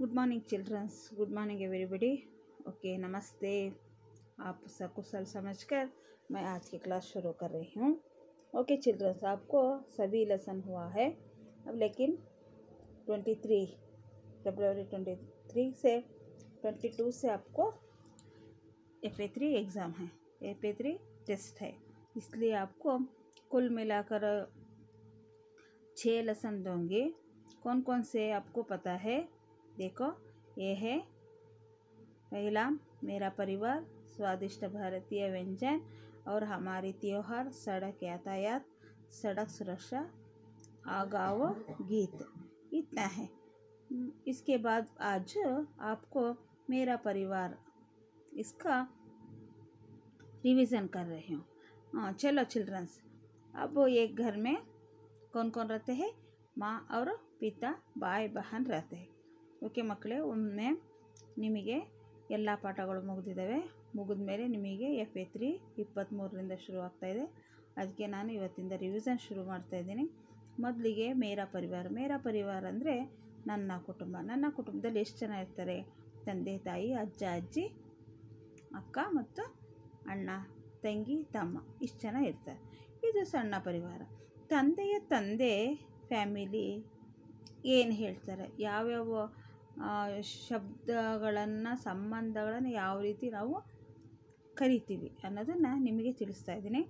Good morning childrens good morning everybody okay नमस्ते आप सब कुशल समझकर मैं आज की क्लास शुरू कर रही हूँ ओके चिल्ड्रंस आपको सभी लेसन हुआ है अब लेकिन ट्वेंटी थ्री फरवरी ट्वेंटी थ्री से ट्वेंटी टू से आपको एफ ए थ्री एग्ज़ाम है एफ ए थ्री टेस्ट है इसलिए आपको कुल मिलाकर छः लेसन दूँगी कौन कौन से आपको पता है देखो ये है पहला मेरा परिवार स्वादिष्ट भारतीय व्यंजन और हमारी त्योहार सड़क यातायात सड़क सुरक्षा आगाव गीत इतना है हम्म, इसके बाद आज आपको मेरा परिवार इसका रिवीजन कर रही हूँ हाँ चलो चिल्ड्रंस अब एक घर में कौन कौन रहते हैं माँ और ಪಿತಾ ಬಾಯ್ ಬಹನ್ ರತೆ ಓಕೆ ಮಕ್ಕಳೇ ಒಮ್ಮೆ ನಿಮಗೆ ಎಲ್ಲ ಪಾಠಗಳು ಮುಗಿದಿದ್ದಾವೆ ಮುಗಿದ ಮೇಲೆ ನಿಮಗೆ ಎಫ್ ಎ ತ್ರೀ ಇಪ್ಪತ್ತ್ಮೂರರಿಂದ ಶುರು ಆಗ್ತಾಯಿದೆ ಅದಕ್ಕೆ ನಾನು ಇವತ್ತಿಂದ ರಿವಿಸನ್ ಶುರು ಮಾಡ್ತಾಯಿದ್ದೀನಿ ಮೊದಲಿಗೆ ಮೇರಾ ಪರಿವಾರ ಮೇರಾ ಪರಿವಾರ ಅಂದರೆ ನನ್ನ ಕುಟುಂಬ ನನ್ನ ಕುಟುಂಬದಲ್ಲಿ ಎಷ್ಟು ಜನ ಇರ್ತಾರೆ ತಂದೆ ತಾಯಿ ಅಜ್ಜ ಅಜ್ಜಿ ಅಕ್ಕ ಮತ್ತು ಅಣ್ಣ ತಂಗಿ ತಮ್ಮ ಇಷ್ಟು ಜನ ಇರ್ತಾರೆ ಇದು ಸಣ್ಣ ಪರಿವಾರ ತಂದೆಯ ತಂದೆ ಫ್ಯಾಮಿಲಿ ಏನು ಹೇಳ್ತಾರೆ ಯಾವ್ಯಾವ ಶಬ್ದಗಳನ್ನು ಸಂಬಂಧಗಳನ್ನು ಯಾವ ರೀತಿ ನಾವು ಕರಿತೀವಿ ಅನ್ನೋದನ್ನು ನಿಮಗೆ ತಿಳಿಸ್ತಾ ಇದ್ದೀನಿ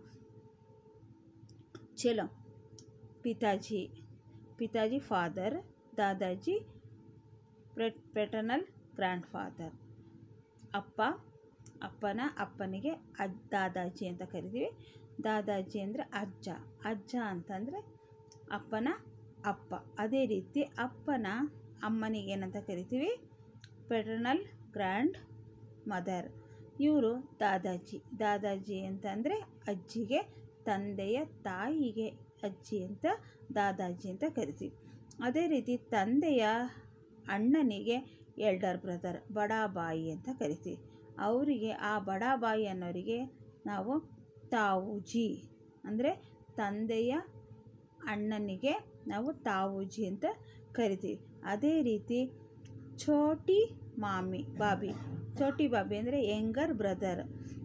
ಚಲೋ ಪಿತಾಜಿ ಪಿತಾಜಿ ಫಾದರ್ ದಾದಾಜಿ ಪ್ರೆಟ್ ಪೆಟರ್ನಲ್ ಗ್ರ್ಯಾಂಡ್ ಫಾದರ್ ಅಪ್ಪ ಅಪ್ಪನ ಅಪ್ಪನಿಗೆ ಅಜ್ ದಾದಾಜಿ ಅಂತ ಕರಿತೀವಿ ದಾದಾಜಿ ಅಂದರೆ ಅಜ್ಜ ಅಜ್ಜ ಅಂತಂದರೆ ಅಪ್ಪನ ಅಪ್ಪ ಅದೇ ರೀತಿ ಅಪ್ಪನ ಅಮ್ಮನಿಗೆ ಏನಂತ ಕರಿತೀವಿ ಪೆಟರ್ನಲ್ ಗ್ರ್ಯಾಂಡ್ ಮದರ್ ಇವರು ದಾದಾಜಿ ದಾದಾಜಿ ಅಂತಂದರೆ ಅಜ್ಜಿಗೆ ತಂದೆಯ ತಾಯಿಗೆ ಅಜ್ಜಿ ಅಂತ ದಾದಾಜಿ ಅಂತ ಕರಿತೀವಿ ಅದೇ ರೀತಿ ತಂದೆಯ ಅಣ್ಣನಿಗೆ ಎಲ್ಡರ್ ಬ್ರದರ್ ಬಡಾಬಾಯಿ ಅಂತ ಕರಿತೀವಿ ಅವರಿಗೆ ಆ ಬಡಾಬಾಯಿ ಅನ್ನೋರಿಗೆ ನಾವು ತಾವುಜಿ ಅಂದರೆ ತಂದೆಯ ಅಣ್ಣನಿಗೆ ನಾವು ತಾವೂಜಿ ಅಂತ ಕರಿತೀವಿ ಅದೇ ರೀತಿ ಛೋಟಿ ಮಾಮಿ ಬಾಬಿ ಛೋಟಿ ಬಾಬಿ ಅಂದರೆ ಯಂಗರ್ ಬ್ರದರ್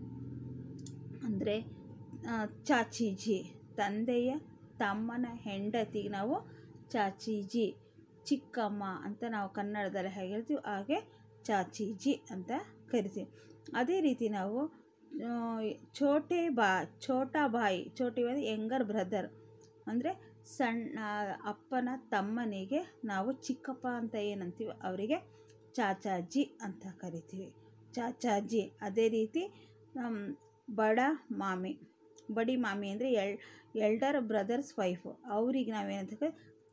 ಅಂದರೆ ಚಾಚೀಜಿ ತಂದೆಯ ತಮ್ಮನ ಹೆಂಡತಿಗೆ ನಾವು ಚಾಚೀಜಿ ಚಿಕ್ಕಮ್ಮ ಅಂತ ನಾವು ಕನ್ನಡದಲ್ಲಿ ಹೇಗೆ ಹೇಳ್ತೀವಿ ಹಾಗೆ ಚಾಚೀಜಿ ಅಂತ ಕರಿತೀವಿ ಅದೇ ರೀತಿ ನಾವು ಛೋಟೆ ಬಾ ಛೋಟಾ ಬಾಯಿ ಛೋಟಿ ಬಾಯಿ ಯಂಗರ್ ಬ್ರದರ್ ಅಂದರೆ ಸಣ್ಣ ಅಪ್ಪನ ತಮ್ಮನಿಗೆ ನಾವು ಚಿಕ್ಕಪ್ಪ ಅಂತ ಏನಂತೀವಿ ಅವರಿಗೆ ಚಾಚಾಜಿ ಅಂತ ಕರಿತೀವಿ ಚಾಚಾಜಿ ಅದೇ ರೀತಿ ಬಡ ಮಾಮಿ ಬಡಿ ಮಾಮಿ ಅಂದರೆ ಎಲ್ ಎಲ್ಡರ್ ಬ್ರದರ್ಸ್ ವೈಫು ಅವ್ರಿಗೆ ನಾವೇನಂತ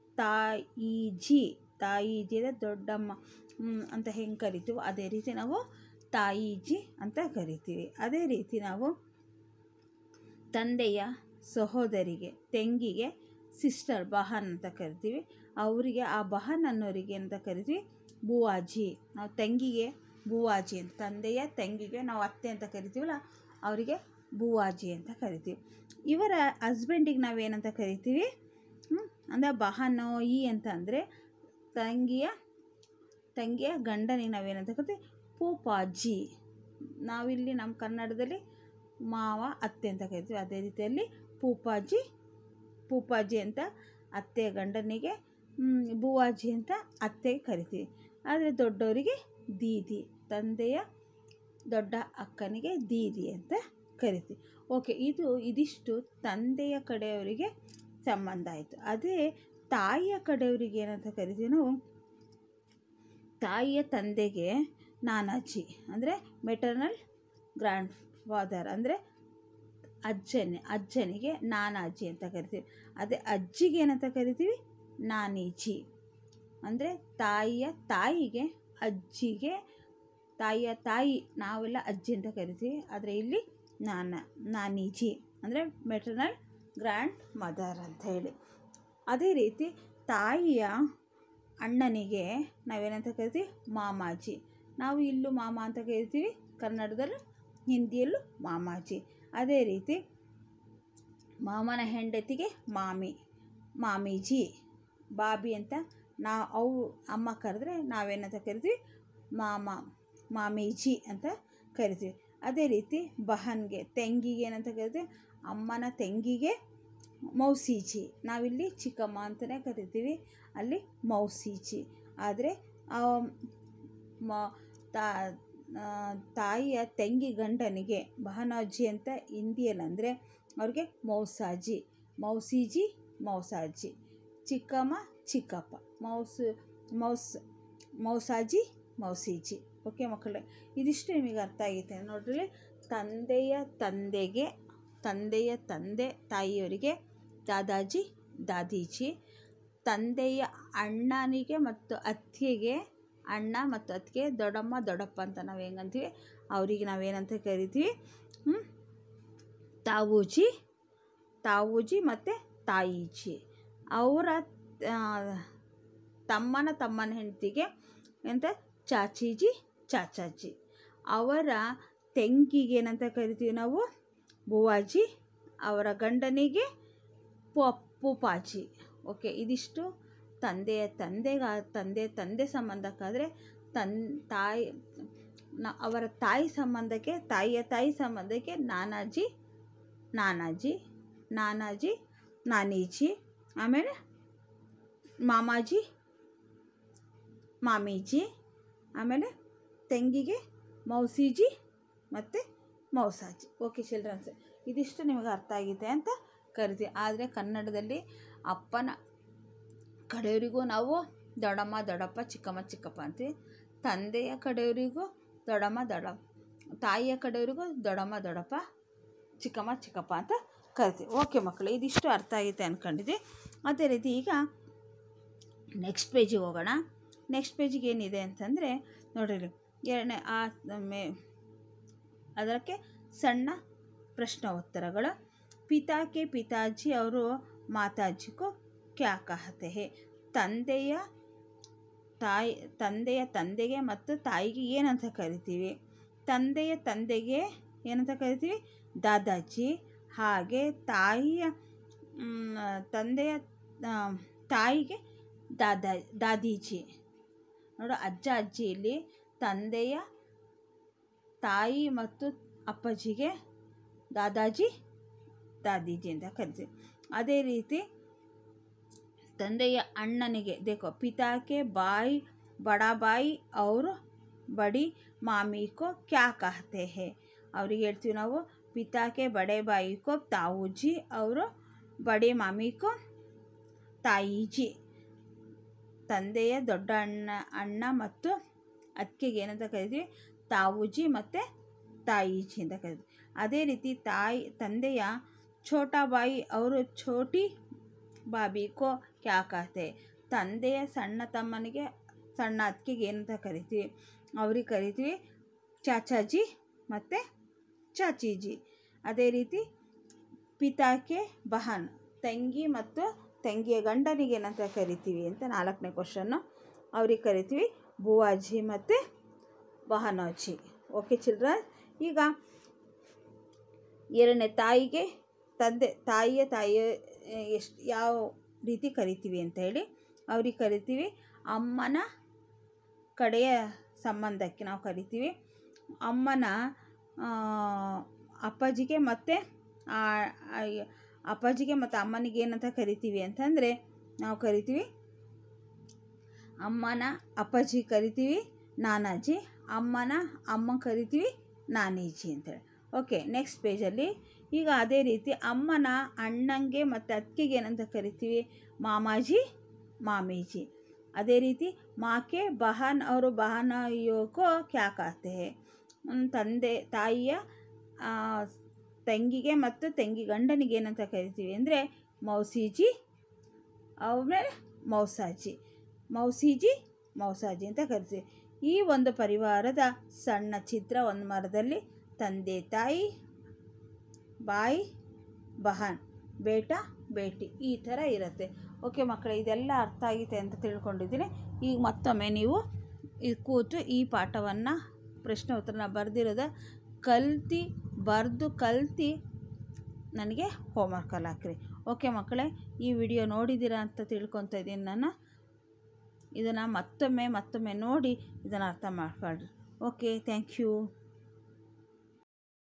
ತಾಯಿಜಿ ತಾಯಿಜಿ ಅಂದರೆ ದೊಡ್ಡಮ್ಮ ಅಂತ ಹೆಂಗೆ ಕರಿತೀವೋ ಅದೇ ರೀತಿ ನಾವು ತಾಯಿಜಿ ಅಂತ ಕರಿತೀವಿ ಅದೇ ರೀತಿ ನಾವು ತಂದೆಯ ಸಹೋದರಿಗೆ ತಂಗಿಗೆ ಸಿಸ್ಟರ್ ಬಹನ್ ಅಂತ ಕರಿತೀವಿ ಅವರಿಗೆ ಆ ಬಹನ್ ಅನ್ನೋರಿಗೆ ಅಂತ ಕರಿತೀವಿ ಬೂವಾಜಿ ನಾವು ತಂಗಿಗೆ ಬೂವಾಜಿ ಅಂತ ತಂದೆಯ ತಂಗಿಗೆ ನಾವು ಅತ್ತೆ ಅಂತ ಕರಿತೀವಲ್ಲ ಅವರಿಗೆ ಬೂವಾಜಿ ಅಂತ ಕರಿತೀವಿ ಇವರ ಹಸ್ಬೆಂಡಿಗೆ ನಾವೇನಂತ ಕರಿತೀವಿ ಅಂದರೆ ಬಹನೋ ಈ ಅಂತ ಅಂದರೆ ತಂಗಿಯ ತಂಗಿಯ ಗಂಡನಿಗೆ ನಾವೇನಂತ ಕರಿತೀವಿ ಪೂಪಾಜಿ ನಾವಿಲ್ಲಿ ನಮ್ಮ ಕನ್ನಡದಲ್ಲಿ ಮಾವ ಅತ್ತೆ ಅಂತ ಕರಿತೀವಿ ಅದೇ ರೀತಿಯಲ್ಲಿ ಪೂಪಾಜಿ ಪೂಪಾಜಿ ಅಂತ ಅತ್ತೆ ಗಂಡನಿಗೆ ಬೂವಾಜಿ ಅಂತ ಅತ್ತೆಗೆ ಕರಿತೀವಿ ಆದರೆ ದೊಡ್ಡವರಿಗೆ ದೀದಿ ತಂದೆಯ ದೊಡ್ಡ ಅಕ್ಕನಿಗೆ ದೀದಿ ಅಂತ ಕರಿತೀವಿ ಓಕೆ ಇದು ಇದಿಷ್ಟು ತಂದೆಯ ಕಡೆಯವರಿಗೆ ಸಂಬಂಧ ಆಯಿತು ಅದೇ ತಾಯಿಯ ಕಡೆಯವರಿಗೆ ಏನಂತ ಕರಿತೀವಿ ನಾವು ತಾಯಿಯ ತಂದೆಗೆ ನಾನಾಜಿ ಅಂದರೆ ಮೆಟರ್ನಲ್ ಗ್ರ್ಯಾಂಡ್ ಫಾದರ್ ಅಂದರೆ ಅಜ್ಜನೇ ಅಜ್ಜನಿಗೆ ನಾನಾಜಿ ಅಂತ ಕರಿತೀವಿ ಅದೇ ಅಜ್ಜಿಗೆ ಏನಂತ ಕರಿತೀವಿ ನಾನೀಜಿ ಅಂದರೆ ತಾಯಿಯ ತಾಯಿಗೆ ಅಜ್ಜಿಗೆ ತಾಯಿಯ ತಾಯಿ ನಾವೆಲ್ಲ ಅಜ್ಜಿ ಅಂತ ಕರಿತೀವಿ ಆದರೆ ಇಲ್ಲಿ ನಾನ ನಾನೀಜಿ ಅಂದರೆ ಮೆಟರ್ನಲ್ ಗ್ರ್ಯಾಂಡ್ ಮದರ್ ಅಂತ ಹೇಳಿ ಅದೇ ರೀತಿ ತಾಯಿಯ ಅಣ್ಣನಿಗೆ ನಾವೇನಂತ ಕರಿತೀವಿ ಮಾಮಾಜಿ ನಾವು ಇಲ್ಲೂ ಮಾಮ ಅಂತ ಕರಿತೀವಿ ಕನ್ನಡದಲ್ಲೂ ಹಿಂದಿಯಲ್ಲೂ ಮಾಮಾಜಿ ಅದೇ ರೀತಿ ಮಾಮನ ಹೆಂಡತಿಗೆ ಮಾಮಿ ಮಾಮೀಜಿ ಬಾಬಿ ಅಂತ ನಾ ಅವು ಅಮ್ಮ ಕರೆದ್ರೆ ನಾವೇನಂತ ಕರಿತೀವಿ ಮಾಮ ಮಾಮೀಜಿ ಅಂತ ಕರಿತೀವಿ ಅದೇ ರೀತಿ ಬಹನ್ಗೆ ತೆಂಗಿಗೆ ಏನಂತ ಕರಿತೀವಿ ಅಮ್ಮನ ತೆಂಗಿಗೆ ಮೌಸೀಜಿ ನಾವಿಲ್ಲಿ ಚಿಕ್ಕಮ್ಮ ಅಂತಲೇ ಕರಿತೀವಿ ಅಲ್ಲಿ ಮೌಸೀಜಿ ಆದರೆ ಮ ತಾ ಆ, ತಾಯಿಯ ತಂಗಿ ಗಂಡನಿಗೆ ಬಹನಾಜಿ ಅಂತ ಹಿಂದಿಯಲ್ಲಿ ಅಂದರೆ ಅವ್ರಿಗೆ ಮೌಸಾಜಿ ಮೌಸೀಜಿ ಮೌಸಾಜಿ ಚಿಕ್ಕಮ್ಮ ಚಿಕ್ಕಪ್ಪ ಮೌಸು ಮೌಸ್ ಮೌಸಾಜಿ ಮೌಸೀಜಿ ಓಕೆ ಮಕ್ಕಳೇ ಇದಿಷ್ಟು ನಿಮಗೆ ಅರ್ಥ ಆಗೈತೆ ನೋಡ್ರಿ ತಂದೆಯ ತಂದೆಗೆ ತಂದೆಯ ತಂದೆ ತಾಯಿಯವರಿಗೆ ದಾದಾಜಿ ದಾದೀಜಿ ತಂದೆಯ ಅಣ್ಣನಿಗೆ ಮತ್ತು ಅತ್ತಿಗೆಗೆ ಅಣ್ಣ ಮತ್ತು ಅತ್ತಿಗೆ ದೊಡ್ಡಮ್ಮ ದೊಡ್ಡಪ್ಪ ಅಂತ ನಾವು ಹೆಂಗಂತೀವಿ ಅವರಿಗೆ ನಾವೇನಂತ ಕರಿತೀವಿ ಹ್ಮ್? ತಾವೂಜಿ ತಾವೂಜಿ ಮತ್ತು ತಾಯೀಜಿ ಅವರ ಆ, ತಮ್ಮನ ತಮ್ಮನ ಹೆಂಡತಿಗೆ ಎಂತ ಚಾಚೀಜಿ ಚಾಚಾಜಿ ಅವರ ತೆಂಗಿಗೆ ಏನಂತ ಕರಿತೀವಿ ನಾವು ಬುವಾಜಿ ಅವರ ಗಂಡನಿಗೆ ಪೂಪಾಜಿ ಓಕೆ ಇದಿಷ್ಟು ತಂದೆಯ ತಂದೆಗ ತಂದೆ ತಂದೆ ಸಂಬಂಧಕ್ಕಾದರೆ ತನ್ ತಾಯಿ ನ ಅವರ ತಾಯಿ ಸಂಬಂಧಕ್ಕೆ ತಾಯಿಯ ತಾಯಿ ಸಂಬಂಧಕ್ಕೆ ನಾನಾಜಿ ನಾನಾಜಿ ನಾನಾಜಿ ನಾನೀಜಿ ಆಮೇಲೆ ಮಾಮಾಜಿ ಮಾಮೀಜಿ ಆಮೇಲೆ ತೆಂಗಿಗೆ ಮೌಸೀಜಿ ಮತ್ತು ಮೌಸಾಜಿ ಓಕೆ ಚಿಲ್ಡ್ರನ್ಸ್ ಇದಿಷ್ಟು ನಿಮಗೆ ಅರ್ಥ ಆಗಿದೆ ಅಂತ ಕರಿತೀವಿ ಆದರೆ ಕನ್ನಡದಲ್ಲಿ ಅಪ್ಪನ ಕಡೆಯವರಿಗೂ ನಾವು ದೊಡ್ಡಮ್ಮ ದೊಡ್ಡಪ್ಪ ಚಿಕ್ಕಮ್ಮ ಚಿಕ್ಕಪ್ಪ ಅಂತೀವಿ ತಂದೆಯ ಕಡೆಯವರಿಗೂ ದೊಡ್ಡಮ್ಮ ದೊಡ್ಡ ತಾಯಿಯ ಕಡೆಯವರಿಗೂ ದೊಡ್ಡಮ್ಮ ದೊಡ್ಡಪ್ಪ ಚಿಕ್ಕಮ್ಮ ಚಿಕ್ಕಪ್ಪ ಅಂತ ಕರಿತೀವಿ ಓಕೆ ಮಕ್ಕಳು ಇದಿಷ್ಟು ಅರ್ಥ ಆಗೈತೆ ಅಂದ್ಕೊಂಡಿದ್ದೆ ಅದೇ ರೀತಿ ಈಗ ನೆಕ್ಸ್ಟ್ ಪೇಜಿಗೆ ಹೋಗೋಣ ನೆಕ್ಸ್ಟ್ ಪೇಜಿಗೆ ಏನಿದೆ ಅಂತಂದರೆ ನೋಡಿರಿ ಎರಡನೇ ಆ ಮೇ ಅದಕ್ಕೆ ಸಣ್ಣ ಪ್ರಶ್ನೆ ಉತ್ತರಗಳು ಪಿತಾಕೆ ಪಿತಾಜಿ ಅವರು ಮಾತಾಜಿಗೂ ಕ್ಯಾ ಕಹತೆ ಹೇ ತಂದೆಯ ತಾಯಿ ತಂದೆಯ ತಂದೆಗೆ ಮತ್ತು ತಾಯಿಗೆ ಏನಂತ ಕರಿತೀವಿ ತಂದೆಯ ತಂದೆಗೆ ಏನಂತ ಕರಿತೀವಿ ದಾದಾಜಿ ಹಾಗೆ ತಾಯಿಯ ಮ್, ತಂದೆಯ ಆ, ತಾಯಿಗೆ ದಾದಾ ದಾದೀಜಿ ನೋಡು ಅಜ್ಜ ಅಜ್ಜಿಯಲ್ಲಿ ತಂದೆಯ ತಾಯಿ ಮತ್ತು ಅಪ್ಪಾಜಿಗೆ ದಾದಾಜಿ ದಾದೀಜಿ ಅಂತ ಕರಿತೀವಿ ಅದೇ ರೀತಿ ತಂದೆಯ ಅಣ್ಣನಿಗೆ ದೇಖೋ ಪಿತಾಕೆ ಬಾಯಿ ಬಡಾ ಬಾಯಿ ಅವರು ಬಡಿ ಮಾಮಿಕೋ ಕ್ಯಾ ಕಹತೆ ಹೇ ಅವ್ರಿಗೆ ಹೇಳ್ತೀವಿ ನಾವು ಪಿತಾಕೆ ಬಡೆ ಬಾಯಿಕೋ ತಾವೂಜಿ ಅವರು ಬಡೆ ಮಾಮಿಕೋ ತಾಯಿಜಿ ತಂದೆಯ ದೊಡ್ಡ ಅಣ್ಣ ಅಣ್ಣ ಮತ್ತು ಅತ್ತಿಗೆಗೆ ಏನಂತ ಕರಿತೀವಿ ತಾವೂಜಿ ಮತ್ತು ತಾಯಿಜಿ ಅಂತ ಕರಿತೀವಿ ಅದೇ ರೀತಿ ತಾಯಿ ತಂದೆಯ ಛೋಟಾ ಬಾಯಿ ಅವರು ಛೋಟಿ ಬಾಬಿಕೋ ಕ್ಯಾ ಕಹತೆ ತಂದೆಯ ಸಣ್ಣ ತಮ್ಮನಿಗೆ ಸಣ್ಣ ಅತ್ತಿಗೆಗೆ ಏನಂತ ಕರಿತೀವಿ ಅವ್ರಿಗೆ ಕರಿತೀವಿ ಚಾಚಾಜಿ ಮತ್ತು ಚಾಚೀಜಿ ಅದೇ ರೀತಿ ಪಿತಾಕೆ ಬಹನ್ ತಂಗಿ ಮತ್ತು ತಂಗಿಯ ಗಂಡನಿಗೆ ಏನಂತ ಕರಿತೀವಿ ಅಂತ ನಾಲ್ಕನೇ ಕ್ವಶನ್ನು ಅವ್ರಿಗೆ ಕರಿತೀವಿ ಬುವಾಜಿ ಮತ್ತು ಬಹನೋಜಿ ಓಕೆ ಚಿಲ್ಡ್ರನ್ ಈಗ ಎರಡನೇ ತಾಯಿಗೆ ತಂದೆ ತಾಯಿಯ ತಾಯಿಯ ಎಷ್ಟು ಯಾವ ರೀತಿ ಕರಿತೀವಿ ಅಂತ ಹೇಳಿ ಅವ್ರಿಗೆ ಕರಿತೀವಿ ಅಮ್ಮನ ಕಡೆಯ ಸಂಬಂಧಕ್ಕೆ ನಾವು ಕರಿತೀವಿ ಅಮ್ಮನ ಆ, ಅಪ್ಪಾಜಿಗೆ ಮತ್ತು ಆ- ಆ- ಅಪ್ಪಾಜಿಗೆ ಮತ್ತು ಅಮ್ಮನಿಗೆ ಏನಂತ ಕರಿತೀವಿ ಅಂತಂದರೆ ನಾವು ಕರಿತೀವಿ ಅಮ್ಮನ ಅಪ್ಪಾಜಿ ಕರಿತೀವಿ ನಾನಾಜಿ ಅಮ್ಮನ ಅಮ್ಮ ಕರಿತೀವಿ ನಾನೀಜಿ ಅಂತೇಳಿ ಓಕೆ ನೆಕ್ಸ್ಟ್ ಪೇಜಲ್ಲಿ ಈಗ ಅದೇ ರೀತಿ ಅಮ್ಮನ ಅಣ್ಣಂಗೆ ಮತ್ತು ಅತ್ತಿಗೆಗೆ ಏನಂತ ಕರಿತೀವಿ ಮಾಮಾಜಿ ಮಾಮೀಜಿ ಅದೇ ರೀತಿ ಮಾಕೆ ಬಹನ್ ಅವರು ಬಹನಯೋಕೋ ಕ್ಯಾ ಕಾತೆ ಹೇ ಹ್ಮ್, ತಂದೆ ತಾಯಿಯ ಆ, ತಂಗಿಗೆ ಮತ್ತು ತಂಗಿ ಗಂಡನಿಗೆ ಏನಂತ ಕರಿತೀವಿ ಅಂದರೆ ಮೌಸೀಜಿ ಆಮೇಲೆ ಮೌಸಾಜಿ ಮೌಸೀಜಿ ಮೌಸಾಜಿ ಅಂತ ಕರಿತೀವಿ ಈ ಒಂದು ಪರಿವಾರದ ಸಣ್ಣ ಚಿತ್ರ ಒಂದು ಮರದಲ್ಲಿ ತಂದೆ ತಾಯಿ ಬಾಯಿ ಬಹನ್ ಬೇಟ ಬೇಟಿ ಈ ಥರ ಇರುತ್ತೆ ಓಕೆ ಮಕ್ಕಳೇ ಇದೆಲ್ಲ ಅರ್ಥ ಆಗಿದೆ ಅಂತ ತಿಳ್ಕೊಂಡಿದ್ದೀನಿ ಈಗ ಮತ್ತೊಮ್ಮೆ ನೀವು ಇದು ಕೂತು ಈ ಪಾಠವನ್ನು ಪ್ರಶ್ನೆ ಉತ್ತರನ ಬರೆದಿರೋದ ಕಲ್ತಿ ಬರೆದು ಕಲ್ತಿ ನನಗೆ ಹೋಮ್ವರ್ಕಲ್ಲಿ ಹಾಕ್ರಿ ಓಕೆ ಮಕ್ಕಳೇ ಈ ವಿಡಿಯೋ ನೋಡಿದ್ದೀರಾ ಅಂತ ತಿಳ್ಕೊತಾ ಇದ್ದೀನಿ ನಾನು ಇದನ್ನು ಮತ್ತೊಮ್ಮೆ ಮತ್ತೊಮ್ಮೆ ನೋಡಿ ಇದನ್ನು ಅರ್ಥ ಮಾಡ್ಕೊಳ್ರಿ ಓಕೆ ಥ್ಯಾಂಕ್ ಯು